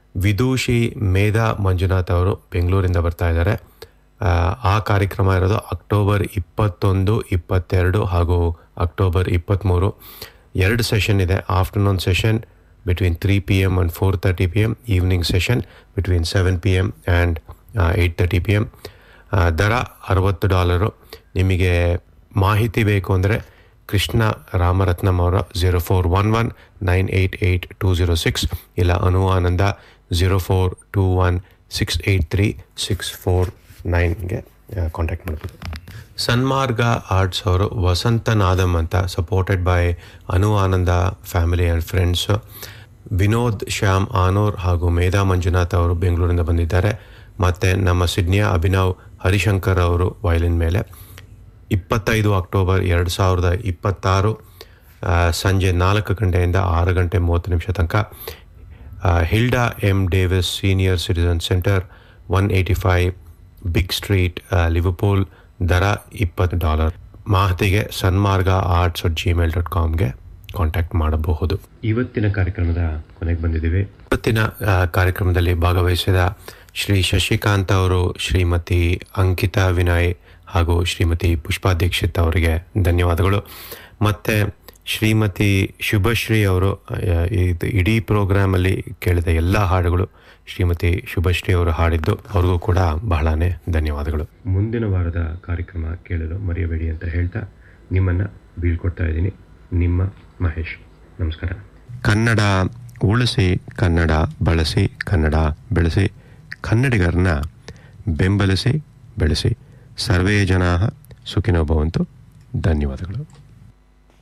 ವಿದೂಷಿ ಮೇಧಾ ಮಂಜುನಾಥ್ ಅವರು ಬೆಂಗಳೂರಿಂದ ಬರ್ತಾ ಇದ್ದಾರೆ ಆ, ಆ ಕಾರ್ಯಕ್ರಮ ಇರೋದು ಅಕ್ಟೋಬರ್ ಇಪ್ಪತ್ತೊಂದು ಇಪ್ಪತ್ತೆರಡು ಹಾಗೂ ಅಕ್ಟೋಬರ್ ಇಪ್ಪತ್ತ್ಮೂರು ಎರಡು ಸೆಷನ್ ಇದೆ afternoon session between three P M and four thirty P M evening session between seven P M and eight thirty P M ದರ ಅರವತ್ತು ಡಾಲರು ನಿಮಗೆ ಮಾಹಿತಿ ಬೇಕು ಅಂದರೆ ಕೃಷ್ಣ ರಾಮರತ್ನಂ ಅವರ zero four one one nine eight eight two zero six ಇಲ್ಲ Anu Ananda zero four two one six eight three six four ನೈನ್ಗೆ contact ಮಾಡ್ಬೋದು ಸನ್ಮಾರ್ಗ ಆರ್ಟ್ಸ್ ಅವರು ವಸಂತ ನಾದಮ್ ಅಂತ supported by Anu Ananda family and friends Vinod Shyam Anoor ಹಾಗೂ ಮೇಧಾ ಮಂಜುನಾಥ್ ಅವರು ಬೆಂಗಳೂರಿಂದ ಬಂದಿದ್ದಾರೆ ಮತ್ತು ನಮ್ಮ ಸಿಡ್ನಿಯ ಅಭಿನವ್ ಹರಿಶಂಕರ್ ಅವರು ವಯಲಿನ್ ಮೇಲೆ ಇಪ್ಪತ್ತೈದು ಅಕ್ಟೋಬರ್ ಎರಡು ಸಾವಿರದ ಇಪ್ಪತ್ತಾರು ಆ, ಸಂಜೆ ನಾಲ್ಕು ಗಂಟೆಯಿಂದ ಆರು ಗಂಟೆ ಮೂವತ್ತು ನಿಮಿಷ ತನಕ ಆ, Hilda M Davis senior citizen centre one eighty five Big Street ಆ, ಲಿವರ್ಪೂಲ್ ದರ ಇಪ್ಪತ್ತು ಡಾಲರ್ ಮಾಹಿತಿಗೆ Sanmarga arts at Gmail dot ಕಾಮ್ಗೆ ಕಾಂಟ್ಯಾಕ್ಟ್ ಮಾಡಬಹುದು ಇವತ್ತಿನ ಕಾರ್ಯಕ್ರಮದ ಕೊನೆಗೆ ಬಂದಿದ್ದೀವಿ ಇವತ್ತಿನ ಆ, ಕಾರ್ಯಕ್ರಮದಲ್ಲಿ ಭಾಗವಹಿಸಿದ ಶ್ರೀ ಶಶಿಕಾಂತ್ ಅವರು ಶ್ರೀಮತಿ ಅಂಕಿತಾ ವಿನಯ್ ಹಾಗೂ ಶ್ರೀಮತಿ ಪುಷ್ಪಾ ದೀಕ್ಷಿತ್ ಅವರಿಗೆ ಧನ್ಯವಾದಗಳು ಮತ್ತು ಶ್ರೀಮತಿ ಶುಭಶ್ರೀ ಅವರು ಆ, ಇದು ಇಡೀ ಪ್ರೋಗ್ರಾಮಲ್ಲಿ ಕೇಳಿದ ಎಲ್ಲ ಹಾಡುಗಳು ಶ್ರೀಮತಿ ಶುಭಶ್ರೀ ಅವರು ಹಾಡಿದ್ದು ಅವ್ರಿಗೂ ಕೂಡ ಬಹಳನೇ ಧನ್ಯವಾದಗಳು ಮುಂದಿನ ವಾರದ ಕಾರ್ಯಕ್ರಮ ಕೇಳಲು ಮರೆಯಬೇಡಿ ಅಂತ ಹೇಳ್ತಾ ನಿಮ್ಮನ್ನು ಬೀಳ್ಕೊಡ್ತಾ ಇದ್ದೀನಿ ನಿಮ್ಮ ಮಹೇಶ್ ನಮಸ್ಕಾರ ಕನ್ನಡ ಉಳಿಸಿ ಕನ್ನಡ ಬಳಸಿ ಕನ್ನಡ ಬೆಳೆಸಿ ಕನ್ನಡಿಗರನ್ನ ಬೆಂಬಲಿಸಿ ಬೆಳೆಸಿ ಸರ್ವೇ ಜನಾ ಸುಖಿನೋ ಭವಂತು ಧನ್ಯವಾದಗಳು